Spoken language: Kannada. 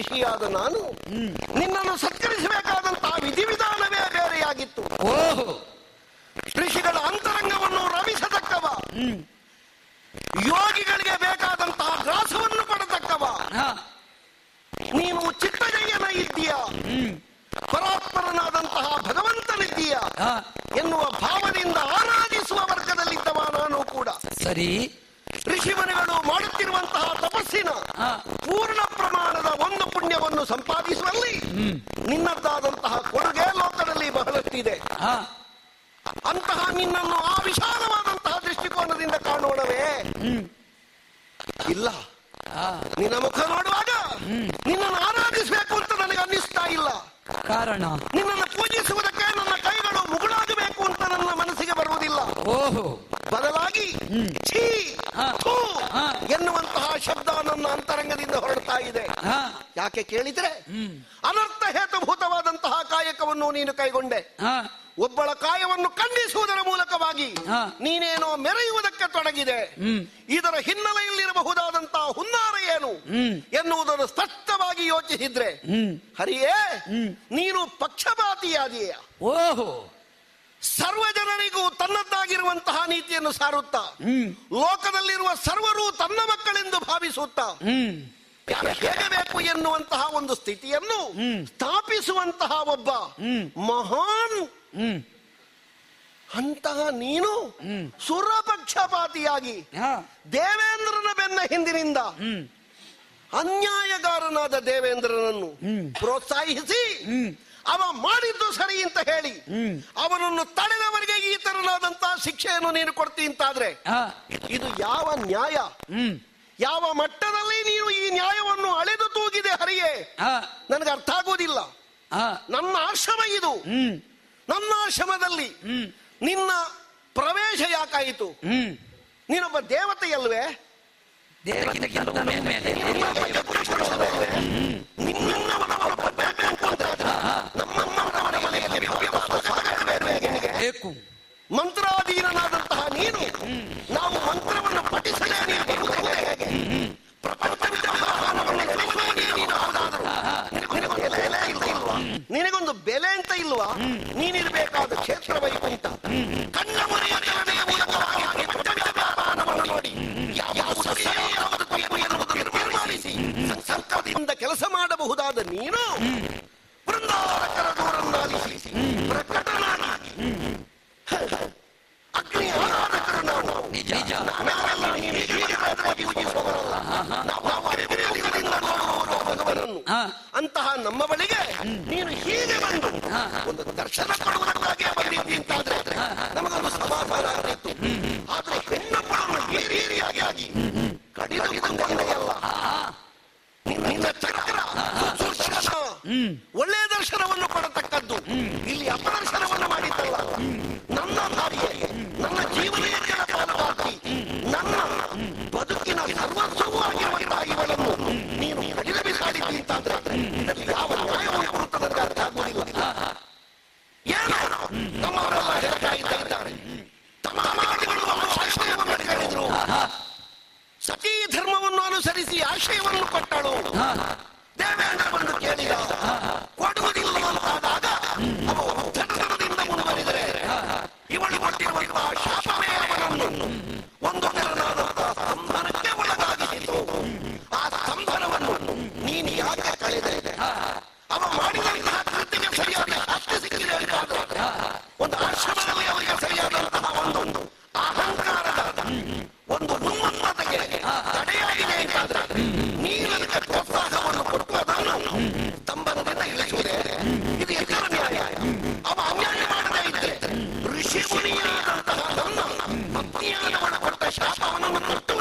ಋಷಿಯಾದ ನಾನು ನಿನ್ನನ್ನು ಸತ್ಕರಿಸಬೇಕಾದಂತಹ ವಿಧಿವಿಧಾನವೇ ಬೇರೆಯಾಗಿತ್ತು ಓಹೋ ಋಷಿಗಳ ಅಂತರಂಗವನ್ನು ರಮಿಸತಕ್ಕವ ಯೋಗಿಗಳಿಗೆ ಬೇಕಾದಂತಹ ಗ್ರಾಸವನ್ನು ಕೊಡತಕ್ಕವ ಹಾ ನೀನು ಚಿತ್ತಜಯ್ಯನ ಇದ್ದೀಯ ಪರಾತ್ಪರನಾದಂತಹ ಭಗವಂತನಿದ್ದೀಯ ಹಾ ಎನ್ನುವ ಭಾವದಿಂದ ಆರಾಧಿಸುವ ವರ್ಗದಲ್ಲಿದ್ದವ ನಾನು ಕೂಡ ಸರಿ ಋಷಿಮನೆಗಳು ಮಾಡುತ್ತಿರುವಂತಹ ತಪಸ್ಸಿನ ಹಾ ಪೂರ್ಣ ಪ್ರಮಾಣದ ಒಂದು ಪುಣ್ಯವನ್ನು ಸಂಪಾದಿಸುವಲ್ಲಿ ನಿನ್ನದ್ದಾದಂತಹ ಕೊಡುಗೆ ಲೋಕದಲ್ಲಿ ಬಹಳಷ್ಟಿದೆ ಹಾ ಅಂತಹ ನಿನ್ನನ್ನು ಆ ವಿಶಾಲವಾದಂತಹ ದೃಷ್ಟಿಕೋನದಿಂದ ಕಾಣೋಣವೇ ಇಲ್ಲ ಹಾ ನಿನ್ನ ಮುಖ ನೋಡುವಾಗ ನಿನ್ನನ್ನು ಆರಾಧಿಸಬೇಕು ಅಂತ ನನಗೆ ಅನ್ನಿಸ್ತಾ ಇಲ್ಲ ಕಾರಣ ನಿನ್ನನ್ನು ಪೂಜಿಸುವುದಕ್ಕೆ ನನ್ನ ಕೈಗಳು ಮುಗುಳಾಗಬೇಕು ಅಂತ ನನ್ನ ಮನಸ್ಸಿಗೆ ಬರುವುದಿಲ್ಲ ಓಹೋ ಬದಲಾಗಿ ಛೀ ಹಾ. ಥೂ ಹಾ. ಎನ್ನುವಂತಹ ಶಬ್ದ ನನ್ನ ಅಂತರಂಗದಿಂದ ಹೊರಡ್ತಾ ಇದೆ ಹಾ ಯಾಕೆ ಕೇಳಿದ್ರೆ ಅನರ್ಥ ಹೇತುಭೂತವಾದಂತಹ ಕಾಯಕವನ್ನು ನೀನು ಕೈಗೊಂಡೆ ಹಾ ಒಬ್ಬಳ ಕಾಯವನ್ನು ಖಂಡಿಸುವುದರ ಮೂಲಕವಾಗಿ ಹಾ. ನೀನೇನೋ ಮೆರೆಯುವುದಕ್ಕೆ ತೊಡಗಿದೆ ಹ್ಮ್. ಇದರ ಹಿನ್ನೆಲೆಯಲ್ಲಿರಬಹುದಾದಂತಹ ಹುನ್ನಾರ ಏನು ಹ್ಮ್. ಎನ್ನುವುದನ್ನು ಸ್ಪಷ್ಟವಾಗಿ ಯೋಚಿಸಿದ್ರೆ ಹ್ಮ್ ಹರಿಯೇ ನೀನು ಪಕ್ಷಪಾತಿಯಾದೀಯ ಓಹೋ ಸರ್ವ ಜನರಿಗೂ ತನ್ನದ್ದಾಗಿರುವಂತಹ ನೀತಿಯನ್ನು ಸಾರುತ್ತಾ ಹ್ಮ್ ಲೋಕದಲ್ಲಿರುವ ಸರ್ವರು ತನ್ನ ಮಕ್ಕಳೆಂದು ಭಾವಿಸುತ್ತಾ ಹ್ಮ್ ಹೇಗೆ ಬೇಕು ಎನ್ನುವಂತಹ ಒಂದು ಸ್ಥಿತಿಯನ್ನು ಹ್ಮ್. ಸ್ಥಾಪಿಸುವಂತಹ ಒಬ್ಬ ಹ್ಮ್. ಮಹಾನ್ ಹ್ಮ್ ಅಂತಹ ನೀನು ಹ್ಮ್. ಸುರಪಕ್ಷಪಾತಿಯಾಗಿ ಹಾ ದೇವೇಂದ್ರನ ಬೆನ್ನ ಹಿಂದಿನಿಂದ ಹ್ಮ್ ಅನ್ಯಾಯಗಾರನಾದ ದೇವೇಂದ್ರನನ್ನು ಹ್ಮ್. ಪ್ರೋತ್ಸಾಹಿಸಿ ಹ್ಮ್. ಅವ ಮಾಡಿದ್ದು ಸರಿ ಅಂತ ಹೇಳಿ ಹ್ಮ್. ಅವನನ್ನು ತಡೆದವರಿಗೆ ಈ ತರನಾದಂತಹ ಶಿಕ್ಷೆಯನ್ನು ನೀನು ಕೊಡ್ತಿ ಅಂತಾದ್ರೆ ಹಾ ಇದು ಯಾವ ನ್ಯಾಯ ಹ್ಮ್ ಯಾವ ಮಟ್ಟದಲ್ಲಿ ನೀನು ಈ ನ್ಯಾಯವನ್ನು ಅಳೆದು ತೂಗಿದೆ ಹರಿಯೇ ಹಾ ನನಗೆ ಅರ್ಥ ಆಗುವುದಿಲ್ಲ ಹಾ ನನ್ನ ಆಶ್ರಮ ಇದು ಹ್ಮ್ ನನ್ನ ಆಶ್ರಮದಲ್ಲಿ ಹ್ಮ್ ನಿನ್ನ ಪ್ರವೇಶ ಯಾಕಾಯಿತು ಹ್ಮ್ ನೀನೊಬ್ಬ ದೇವತೆಯಲ್ವೇ ದೇವತೆಗಿಂತ ಮೇಲೆ ಬೇಕು ಮಂತ್ರಾಧೀನನಾದಂತಹ ನೀನು ನಾವು ಮಂತ್ರವನ್ನು ಪಠಿಸಲೇ ನೀನು ಬರುವುದೇ ಹೇಗೆ ಪ್ರಪಂಚದ ವ್ಯವಹಾರವನ್ನು ನಡೆಸುವವನೇ ನೀನು ಯಾವುದಾದರೂ. ನಿನಗೊಂದು ಬೆಲೆ ಇಲ್ಲ ಇಲ್ವಾ? ನಿನಗೊಂದು ಬೆಲೆ ಅಂತ ಇಲ್ವಾ ನೀನಿರಬೇಕಾದ ಕ್ಷೇತ್ರ ವೈಕುಂಠ ಕಣ್ಣ ಮರೆಯ ಚಲನೆಯ ಮೂಲಕವಾಗಿ ಪ್ರಪಂಚದ ವ್ಯಾಪಾರವನ್ನು ನೋಡಿ ಯಾವ ಸಸ್ಯ ಯಾವುದು ತಪ್ಪು ಎನ್ನುವುದನ್ನು ತೀರ್ಮಾನಿಸಿ ಸಂಕಲ್ಪದಿಂದ ಕೆಲಸ ಮಾಡಬಹುದಾದ ನೀನು ಬೃಂದಾರಕರ ದೂರನ್ನಾಲಿಸಿ ಪ್ರಕಟನಾಗಿ ಅಗ್ನಿ ಆರಾಧಕರು ನಾವು ನಿಜ ನಿಜ ನಾವೆಲ್ಲ ನೀನು ಹೀಗೆ ಮಾತ್ರವಾಗಿ ಪೂಜಿಸುವವರಲ್ಲ. ನಾವು ಅಪರಿಮಿತದಿಂದ ನೋಡುವವರು ಭಗವನನ್ನು. ಹಾ ಅಂತಹ ನಮ್ಮ ಬಳಿಗೆ ನೀನು ಹೀಗೆ ಬಂದು ಒಂದು ದರ್ಶನ ಕೊಡುವುದಕ್ಕಾಗಿ ಬಂದಿದ್ದಿ ಅಂತಾದ್ರೆ ನಮಗೊಂದು ಸಮಾಧಾನ ಆಗ್ತಿತ್ತು ಆದ್ರೆ ಹೆಣ್ಣಪ್ಪಳನ್ನು ಏರಿಯಾಗಿ ಆಗಿ ಕಡಿದು ಕೊಂಡೆಯಲ್ಲ ನಿನ್ನ ಚಕ್ರ ಸುದರ್ಶನ ಒಳ್ಳೆಯ ದರ್ಶನವನ್ನು ಕೊಡತಕ್ಕದ್ದು ಇಲ್ಲಿ ಅಪದರ್ಶನವನ್ನು ಮಾಡಿದ್ದಲ್ಲ ನನ್ನ ದಾರಿಯೇ ನನ್ನ ಜೀವನಕ್ಕೆ ಪಾಲುವಾಗಿ ನನ್ನ ಬದುಕಿನ ಸರ್ವಸ್ವವೂ ಆಗಿರುವಂತಹ ಇವಳನ್ನು ನೀನು ಕಡಿದ ಬಿಸಾಡಿದ್ದಿ ಅಂತಾದ್ರೆ ಇದರಲ್ಲಿ ಯಾವ ನ್ಯಾಯವನ್ನು ಕೊಡುತ್ತ ನನಗೆ ಅರ್ಥ ಆಗುವುದಿಲ್ಲ ಏನೋ ನಮ್ಮವರೆಲ್ಲ ಹೇಳ್ತಾ ಇದ್ದಾರೆ ತಮ್ಮ ಮಾತುಗಳು ಒಂದು ಆಶಯವನ್ನು ಹೇಳಿದ್ರು ಸತೀ ಧರ್ಮವನ್ನು ಅನುಸರಿಸಿ ಆಶಯವನ್ನು ಕೊಟ್ಟಳು ದೇವೇಂದ್ರ ಬಂದು ಕೇಳಿದ ಕೊಡುವುದಿಲ್ಲ ಅಂತಾದಾಗ ಅವ ಉತ್ತರದಿಂದ ಮುಂದುವರಿದರೆ ಇವಳು ಕೊಟ್ಟಿರುವಂತಹ ಶಾಪವೇ ಅವನನ್ನು ಒಂದು ತೆರನಾದಂತಹ ಸ್ತಂಭನಕ್ಕೆ ಒಳಗಾಗಿಸಿತು ಆ ಸ್ತಂಭನವನ್ನು ನೀನು ಯಾಕೆ ಕಳೆದೆ ಅವ ಮಾಡಿದಂತಹ ಕೃತಿಗೆ ಸರಿಯಾದ ಶಾಸ್ತಿ ಸಿಕ್ಕಿದೆ ಅಂತಾದ್ರೆ ಒಂದು ಆಶ್ರಮದಲ್ಲಿ ಅವರಿಗೆ ಸರಿಯಾದಂತಹ ಒಂದೊಂದು ಅಹಂಕಾರದ ಒಂದು ಉನ್ಮತ್ತತೆಗೆ ತಡೆಯಾಗಿದೆ ಅಂತಾದ್ರೆ ನೀನು ಅದಕ್ಕೆ ಪ್ರೋತ್ಸಾಹವನ್ನು ಕೊಟ್ಟು ಅದನ್ನು ಸ್ತಂಭನದಿಂದ ಇಳಿಸುವುದೇ ಇದು ಎಷ್ಟರ ನ್ಯಾಯ ಅವ ಅನ್ಯಾಯ ಮಾಡದೇ ಇದ್ರೆ ಋಷಿ ಮುನಿಯಾದಂತಹ ನನ್ನ ಪತ್ನಿಯಾದವಳು ಕೊಟ್ಟ ಶಾಪವನ್ನು ಕೊಟ್ಟು